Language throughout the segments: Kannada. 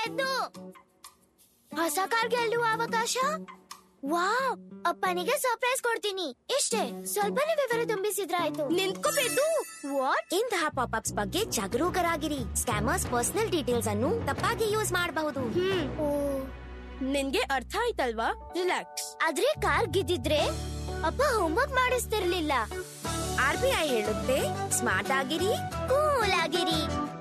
ಎದ್ದು ಹೊಸ ಕಾರ್ ಗೆಲ್ಲುವ ಅವಕಾಶ ವಾವ್ ಅಪ್ಪನಿಗೆ ಸರ್ಪ್ರೈಸ್ ಕೊಡ್ತೀನಿ ಇಷ್ಟೇ ಸ್ವಲ್ಪನೇ ವಿವರ ತುಂಬಿಸಿದ್ರಾಯ್ತು ನಿಂತ್ಕೋಬೇಕು ವಾಟ್ ಇಂತಹ ಪಾಪ್ ಅಪ್ಸ್ ಬಗ್ಗೆ ಜಾಗರೂಕರಾಗಿರಿ ಸ್ಕ್ಯಾಮರ್ಸ್ ಪರ್ಸನಲ್ ಡೀಟೇಲ್ಸ್ ಅನ್ನು ತಪ್ಪಾಗಿ ಯೂಸ್ ಮಾಡಬಹುದು ನಿನ್ಗೆ ಅರ್ಥ ಆಯ್ತಲ್ವಾ ರಿಲ್ಯಾಕ್ಸ್ ಆದ್ರೆ ಕಾರ್ ಗಿದ್ದಿದ್ರೆ ಅಪ್ಪ ಹೋಮ್ವರ್ಕ್ ಮಾಡಿಸ್ತಿರ್ಲಿಲ್ಲ ಆರ್ ಬಿ ಐ ಹೇಳುತ್ತೆ ಸ್ಮಾರ್ಟ್ ಆಗಿರಿ ಕೂಲ್ ಆಗಿರಿ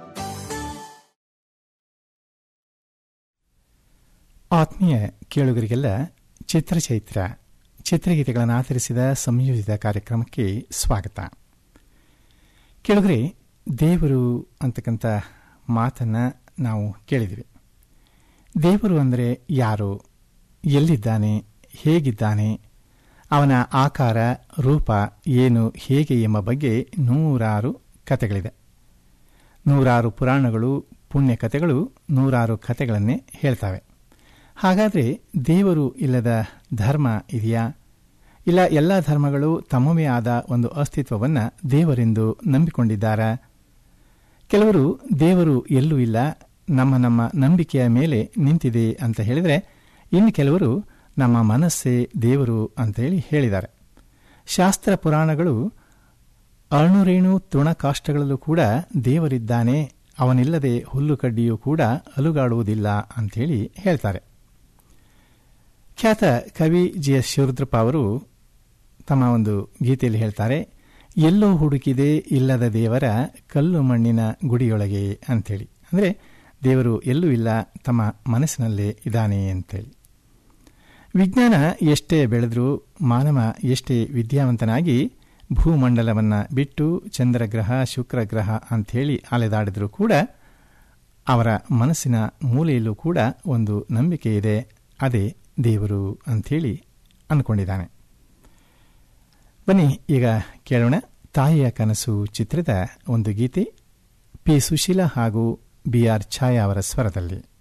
ಆತ್ಮೀಯ ಕೇಳುಗರಿಗೆಲ್ಲ ಚಿತ್ರಚೈತ್ರ ಚಿತ್ರಗೀತೆಗಳನ್ನು ಆಧರಿಸಿದ ಸಂಯೋಜಿತ ಕಾರ್ಯಕ್ರಮಕ್ಕೆ ಸ್ವಾಗತ ಕೇಳುಗರೆ ದೇವರು ಅಂತಕ್ಕಂಥ ಮಾತನ್ನು ನಾವು ಕೇಳಿದ್ವಿ ದೇವರು ಅಂದರೆ ಯಾರು ಎಲ್ಲಿದ್ದಾನೆ ಹೇಗಿದ್ದಾನೆ ಅವನ ಆಕಾರ ರೂಪ ಏನು ಹೇಗೆ ಎಂಬ ಬಗ್ಗೆ ನೂರಾರು ಕಥೆಗಳಿದೆ ನೂರಾರು ಪುರಾಣಗಳು ಪುಣ್ಯ ಕಥೆಗಳು ನೂರಾರು ಕಥೆಗಳನ್ನೇ ಹೇಳ್ತವೆ ಹಾಗಾದರೆ ದೇವರು ಇಲ್ಲದ ಧರ್ಮ ಇದೆಯಾ ಇಲ್ಲ ಎಲ್ಲ ಧರ್ಮಗಳು ತಮ್ಮವೇ ಆದ ಒಂದು ಅಸ್ತಿತ್ವವನ್ನು ದೇವರೆಂದು ನಂಬಿಕೊಂಡಿದ್ದಾರಾ ಕೆಲವರು ದೇವರು ಎಲ್ಲೂ ಇಲ್ಲ ನಮ್ಮ ನಮ್ಮ ನಂಬಿಕೆಯ ಮೇಲೆ ನಿಂತಿದೆ ಅಂತ ಹೇಳಿದರೆ ಇನ್ನು ಕೆಲವರು ನಮ್ಮ ಮನಸ್ಸೇ ದೇವರು ಅಂತೇಳಿ ಹೇಳಿದ್ದಾರೆ ಶಾಸ್ತ್ರ ಪುರಾಣಗಳು ಅರ್ಣುರೇಣು ತೃಣಕಾಷ್ಟಗಳಲ್ಲೂ ಕೂಡ ದೇವರಿದ್ದಾನೆ ಅವನಿಲ್ಲದೆ ಹುಲ್ಲು ಕಡ್ಡಿಯೂ ಕೂಡ ಅಲುಗಾಡುವುದಿಲ್ಲ ಅಂತೇಳಿ ಹೇಳ್ತಾರೆ ಖ್ಯಾತ ಕವಿ ಜಿ ಎಸ್ ಶಿವರುದ್ರಪ್ಪ ಅವರು ತಮ್ಮ ಒಂದು ಗೀತೆಯಲ್ಲಿ ಹೇಳ್ತಾರೆ ಎಲ್ಲೋ ಹುಡುಕಿದೆ ಇಲ್ಲದ ದೇವರ ಕಲ್ಲು ಮಣ್ಣಿನ ಗುಡಿಯೊಳಗೆ ಅಂಥೇಳಿ ಅಂದರೆ ದೇವರು ಎಲ್ಲೂ ಇಲ್ಲ ತಮ್ಮ ಮನಸ್ಸಿನಲ್ಲೇ ಇದ್ದಾನೆ ಅಂತೇಳಿ ವಿಜ್ಞಾನ ಎಷ್ಟೇ ಬೆಳೆದರೂ ಮಾನವ ಎಷ್ಟೇ ವಿದ್ಯಾವಂತನಾಗಿ ಭೂಮಂಡಲವನ್ನು ಬಿಟ್ಟು ಚಂದ್ರಗ್ರಹ ಶುಕ್ರಗ್ರಹ ಅಂಥೇಳಿ ಅಲೆದಾಡಿದ್ರೂ ಕೂಡ ಅವರ ಮನಸ್ಸಿನ ಮೂಲೆಯಲ್ಲೂ ಕೂಡ ಒಂದು ನಂಬಿಕೆ ಇದೆ ಅದೇ ದೇವರು ಅಂಥೇಳಿ ಅಂದ್ಕೊಂಡಿದ್ದಾನೆ ಬನ್ನಿ ಈಗ ಕೇಳೋಣ ತಾಯಿಯ ಕನಸು ಚಿತ್ರದ ಒಂದು ಗೀತೆ ಪಿ ಸುಶೀಲಾ ಹಾಗೂ ಬಿ ಆರ್ ಛಾಯಾ ಅವರ ಸ್ವರದಲ್ಲಿ